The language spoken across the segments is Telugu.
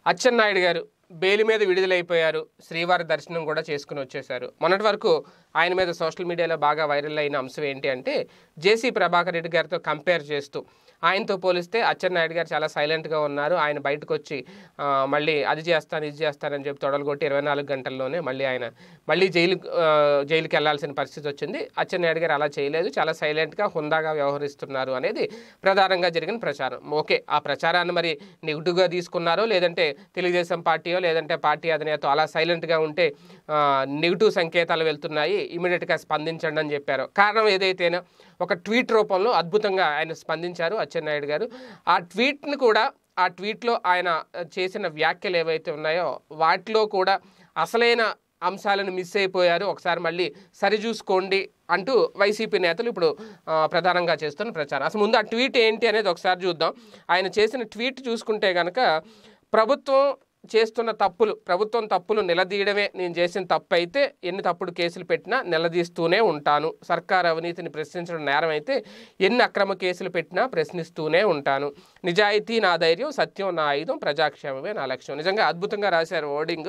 అచ్చెన్నాయుడు గారు బెయిల్ మీద విడుదలైపోయారు శ్రీవారి దర్శనం కూడా చేసుకుని వచ్చేశారు మొన్నటి వరకు ఆయన మీద సోషల్ మీడియాలో బాగా వైరల్ అయిన అంశం ఏంటి అంటే జేసీ ప్రభాకర్ రెడ్డి గారితో కంపేర్ చేస్తూ ఆయనతో పోలిస్తే అచ్చెన్నాయుడు గారు చాలా సైలెంట్గా ఉన్నారు ఆయన బయటకు వచ్చి ఆ, మళ్ళీ అది చేస్తాను ఇది చేస్తానని చెప్పి తొడలు కొట్టి ఇరవై నాలుగు గంటల్లోనే మళ్ళీ ఆయన మళ్ళీ జైలు ఆ, జైలుకి వెళ్లాల్సిన పరిస్థితి వచ్చింది అచ్చెన్నాయుడు గారు అలా చేయలేదు చాలా సైలెంట్గా హుందాగా వ్యవహరిస్తున్నారు అనేది ప్రధానంగా జరిగిన ప్రచారం ఓకే ఆ ప్రచారాన్ని మరి నెగిటివ్గా తీసుకున్నారో లేదంటే తెలుగుదేశం పార్టీయో లేదంటే పార్టీ అధినేత అలా సైలెంట్గా ఉంటే ఆ, నెగిటివ్ సంకేతాలు వెళ్తున్నాయి ఇమీడియట్గా స్పందించండి అని చెప్పారు కారణం ఏదైతేనో ఒక ట్వీట్ రూపంలో అద్భుతంగా ఆయన స్పందించారు అచ్చెన్నాయుడు గారు ఆ ట్వీట్ని కూడా ఆ ట్వీట్లో ఆయన చేసిన వ్యాఖ్యలు ఏవైతే ఉన్నాయో వాటిలో కూడా అసలైన అంశాలను మిస్ అయిపోయారు ఒకసారి మళ్ళీ సరిచూసుకోండి అంటూ వైసీపీ నేతలు ఇప్పుడు ఆ, ప్రధానంగా చేస్తున్న ప్రచారం అసలు ముందు ఆ ట్వీట్ ఏంటి అనేది ఒకసారి చూద్దాం ఆయన చేసిన ట్వీట్ చూసుకుంటే కనుక ప్రభుత్వం చేస్తున్న తప్పులు ప్రభుత్వం తప్పులు నిలదీయడమే నేను చేసిన తప్పు అయితే ఎన్ని తప్పుడు కేసులు పెట్టినా నిలదీస్తూనే ఉంటాను సర్కార్ అవినీతిని ప్రశ్నించడం నేరం అయితే ఎన్ని అక్రమ కేసులు పెట్టినా ప్రశ్నిస్తూనే ఉంటాను నిజాయితీ నా ధైర్యం సత్యం నా ఆయుధం ప్రజాక్షేమమే నా లక్ష్యం నిజంగా అద్భుతంగా రాశారు ఓడింగ్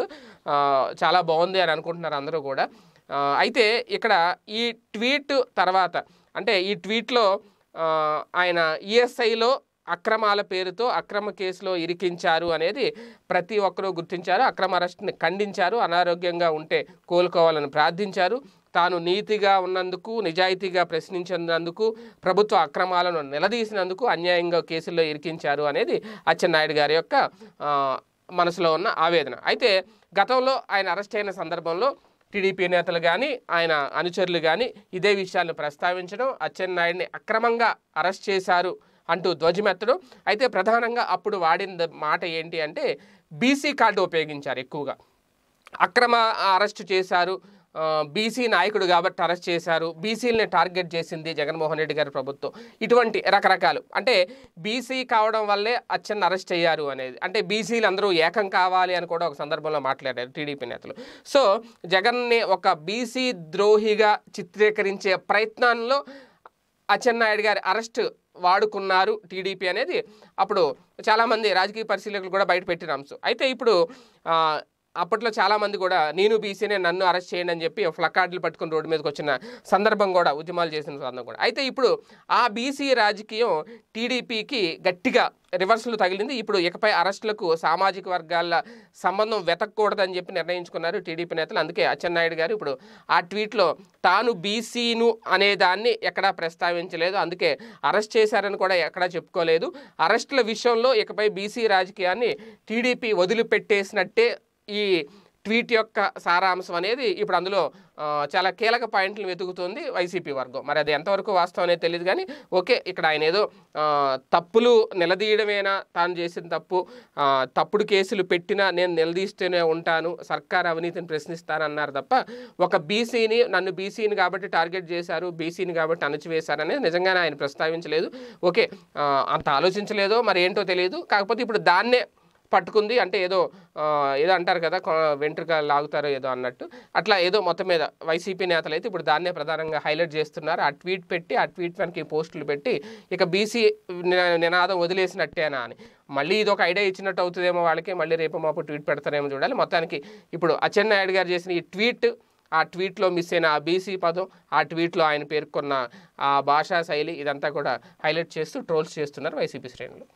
చాలా బాగుంది అని అనుకుంటున్నారు అందరూ కూడా ఆ, అయితే ఇక్కడ ఈ ట్వీట్ తర్వాత అంటే ఈ ట్వీట్లో ఆ, ఆయన ఈఎస్ఐలో అక్రమాల పేరుతో అక్రమ కేసులో ఇరికించారు అనేది ప్రతి ఒక్కరూ గుర్తించారు అక్రమ అరెస్ట్ని ఖండించారు అనారోగ్యంగా ఉంటే కోలుకోవాలని ప్రార్థించారు తాను నీతిగా ఉన్నందుకు నిజాయితీగా ప్రశ్నించినందుకు ప్రభుత్వ అక్రమాలను నిలదీసినందుకు అన్యాయంగా కేసుల్లో ఇరికించారు అనేది అచ్చెన్నాయుడు గారి యొక్క ఆ, మనసులో ఉన్న ఆవేదన అయితే గతంలో ఆయన అరెస్ట్ అయిన సందర్భంలో టీడీపీ నేతలు కానీ ఆయన అనుచరులు కానీ ఇదే విషయాలను ప్రస్తావించడం అచ్చెన్నాయుడిని అక్రమంగా అరెస్ట్ చేశారు అంటూ ధ్వజమెత్తడం అయితే ప్రధానంగా అప్పుడు వాడిన మాట ఏంటి అంటే బీసీ కార్డు ఉపయోగించారు ఎక్కువగా అక్రమ అరెస్ట్ చేశారు ఆ, బీసీ నాయకుడు కాబట్టి అరెస్ట్ చేశారు బీసీలని టార్గెట్ చేసింది జగన్మోహన్ రెడ్డి గారి ప్రభుత్వం ఇటువంటి రకరకాలు అంటే బీసీ కావడం వల్లే అచ్చన్న అరెస్ట్ అయ్యారు అనేది అంటే బీసీలు అందరూ ఏకం కావాలి అని కూడా ఒక సందర్భంలో మాట్లాడారు టీడీపీ నేతలు సో జగన్ని ఒక బీసీ ద్రోహిగా చిత్రీకరించే ప్రయత్నంలో అచ్చెన్నాయుడు గారి అరెస్ట్ వాడుకున్నారు టీడీపీ అనేది అప్పుడు చాలామంది రాజకీయ పరిశీలకులు కూడా బయట పెట్టిన అంశం అయితే ఇప్పుడు ఆ, అప్పట్లో చాలామంది కూడా నేను బీసీనే నన్ను అరెస్ట్ చేయండి అని చెప్పి ఫ్లకార్డులు పట్టుకుని రోడ్డు మీదకి వచ్చిన సందర్భం కూడా ఉద్యమాలు చేసిన సందర్భం కూడా అయితే ఇప్పుడు ఆ బీసీ రాజకీయం టీడీపీకి గట్టిగా రివర్సల్ తగిలింది ఇప్పుడు ఇకపై అరెస్టులకు సామాజిక వర్గాల సంబంధం వెతకూడదని చెప్పి నిర్ణయించుకున్నారు టీడీపీ నేతలు అందుకే అచ్చెన్నాయుడు గారు ఇప్పుడు ఆ ట్వీట్లో తాను బీసీను అనే దాన్ని ఎక్కడా ప్రస్తావించలేదు అందుకే అరెస్ట్ చేశారని కూడా ఎక్కడా చెప్పుకోలేదు అరెస్టుల విషయంలో ఇకపై బీసీ రాజకీయాన్ని టీడీపీ వదిలిపెట్టేసినట్టే ఈ ట్వీట్ యొక్క సారాంశం అనేది ఇప్పుడు అందులో ఆ, చాలా కీలక పాయింట్లు వెతుకుతుంది వైసీపీ వర్గం మరి అది ఎంతవరకు వాస్తవం అనేది తెలియదు కానీ ఓకే ఇక్కడ ఆయన ఏదో ఆ, తప్పులు నిలదీయడమేనా తాను చేసిన తప్పు ఆ, తప్పుడు కేసులు పెట్టినా నేను నిలదీస్తూనే ఉంటాను సర్కార్ అవినీతిని ప్రశ్నిస్తానన్నారు తప్ప ఒక బీసీని నన్ను బీసీని కాబట్టి టార్గెట్ చేశారు బీసీని కాబట్టి అణచివేశారు అనేది నిజంగానే ఆయన ప్రస్తావించలేదు ఓకే ఆ, అంత ఆలోచించలేదో మరి ఏంటో తెలియదు కాకపోతే ఇప్పుడు దాన్నే పట్టుకుంది అంటే ఏదో ఆ, ఏదో అంటారు కదా కొ- వెంట్రుక లాగుతారో ఏదో అన్నట్టు అట్లా ఏదో మొత్తం మీద వైసీపీ నేతలు అయితే ఇప్పుడు దాన్నే ప్రధానంగా హైలైట్ చేస్తున్నారు ఆ ట్వీట్ పెట్టి ఆ ట్వీట్ వెనక ఈ పోస్టులు పెట్టి ఇక బీసీ నినాదం వదిలేసినట్టేనా అని మళ్ళీ ఇది ఒక ఐడియా ఇచ్చినట్టు అవుతుందేమో వాళ్ళకి మళ్ళీ రేపు మాపు ట్వీట్ పెడతారేమో చూడాలి మొత్తానికి ఇప్పుడు అచ్చెన్నాయుడు గారు చేసిన ఈ ట్వీట్ ఆ ట్వీట్లో మిస్ అయిన ఆ బీసీ పదం ఆ ట్వీట్లో ఆయన పేర్కొన్న ఆ భాషా శైలి ఇదంతా కూడా హైలైట్ చేస్తూ ట్రోల్స్ చేస్తున్నారు వైసీపీ శ్రేణులు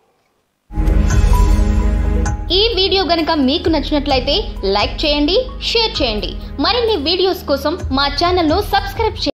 ఈ వీడియో గనుక మీకు నచ్చినట్లయితే లైక్ చేయండి షేర్ చేయండి మరిన్ని వీడియోస్ కోసం మా ఛానల్ను సబ్స్క్రైబ్ చేయండి